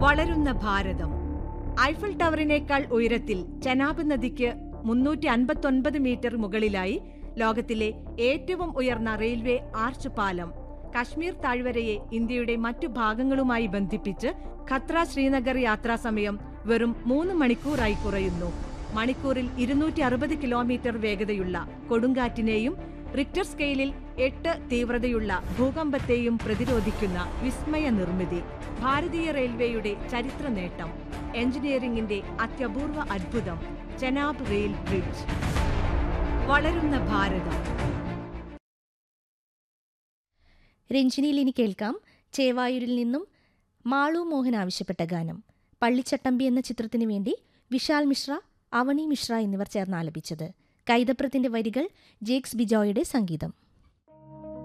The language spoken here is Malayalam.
വളരുന്ന ഭാരതം ഐഫൽ ടവറിനേക്കാൾ ഉയരത്തിൽ ചെനാബ് നദിക്ക് മുന്നൂറ്റി അൻപത്തൊൻപത് മീറ്റർ മുകളിലായി ലോകത്തിലെ ഏറ്റവും ഉയർന്ന റെയിൽവേ ആർച്ച് പാലം കശ്മീർ താഴ്വരയെ ഇന്ത്യയുടെ മറ്റു ഭാഗങ്ങളുമായി ബന്ധിപ്പിച്ച് ഖത്ര ശ്രീനഗർ യാത്രാസമയം വെറും മൂന്ന് മണിക്കൂറായി കുറയുന്നു മണിക്കൂറിൽ ഇരുന്നൂറ്റി അറുപത് കിലോമീറ്റർ വേഗതയുള്ള കൊടുങ്കാറ്റിനെയും റിക്ടർ സ്കെയിലിൽ എട്ട് തീവ്രതയുള്ള ഭൂകമ്പത്തെയും പ്രതിരോധിക്കുന്ന വിസ്മയ നിർമ്മിതി ഭാരതീയ റെയിൽവേയുടെ ചരിത്ര നേട്ടം എഞ്ചിനീയറിംഗിന്റെ അത്യപൂർവ അത്ഭുതം ചെനാബ് റെയിൽ ബ്രിഡ്ജ് വളരുന്ന ഭാരതം രഞ്ജിനിയിൽ ഇനി കേൾക്കാം ചേവായൂരിൽ നിന്നും മാളു മോഹൻ ആവശ്യപ്പെട്ട ഗാനം പള്ളിച്ചട്ടമ്പി എന്ന ചിത്രത്തിനു വേണ്ടി വിശാൽ മിശ്ര അവണി മിശ്ര എന്നിവർ ചേർന്ന് ആലപിച്ചത് കൈതപ്രത്തിന്റെ വരികൾ ജേക്സ് ബിജോയുടെ സംഗീതം